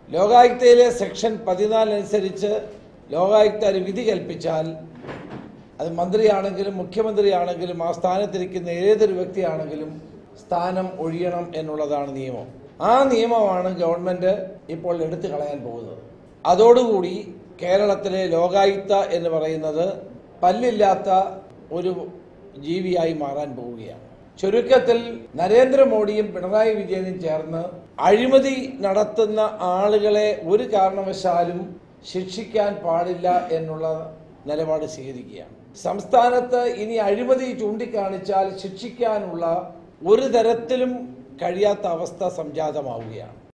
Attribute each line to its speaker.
Speaker 1: ലോകായുക്തയിലെ section പതിനാല് അനുസരിച്ച് ലോകായുക്ത ഒരു വിധി കൽപ്പിച്ചാൽ അത് മന്ത്രിയാണെങ്കിലും മുഖ്യമന്ത്രിയാണെങ്കിലും ആ സ്ഥാനത്തിരിക്കുന്ന ഏതൊരു വ്യക്തിയാണെങ്കിലും സ്ഥാനം ഒഴിയണം എന്നുള്ളതാണ് നിയമം ആ നിയമമാണ് ഗവൺമെന്റ് ഇപ്പോൾ എടുത്തു കളയാൻ പോകുന്നത് അതോടുകൂടി കേരളത്തിലെ ലോകായുക്ത എന്ന് പറയുന്നത് പല്ലില്ലാത്ത ഒരു ജീവിയായി മാറാൻ പോവുകയാണ് ചുരുക്കത്തിൽ നരേന്ദ്രമോദിയും പിണറായി വിജയനും ചേർന്ന് അഴിമതി നടത്തുന്ന ആളുകളെ ഒരു കാരണവശാലും ശിക്ഷിക്കാൻ പാടില്ല എന്നുള്ള നിലപാട് സ്വീകരിക്കുകയാണ് സംസ്ഥാനത്ത് ഇനി അഴിമതി ചൂണ്ടിക്കാണിച്ചാൽ ശിക്ഷിക്കാനുള്ള ഒരു തരത്തിലും കഴിയാത്ത അവസ്ഥ സംജാതമാവുകയാണ്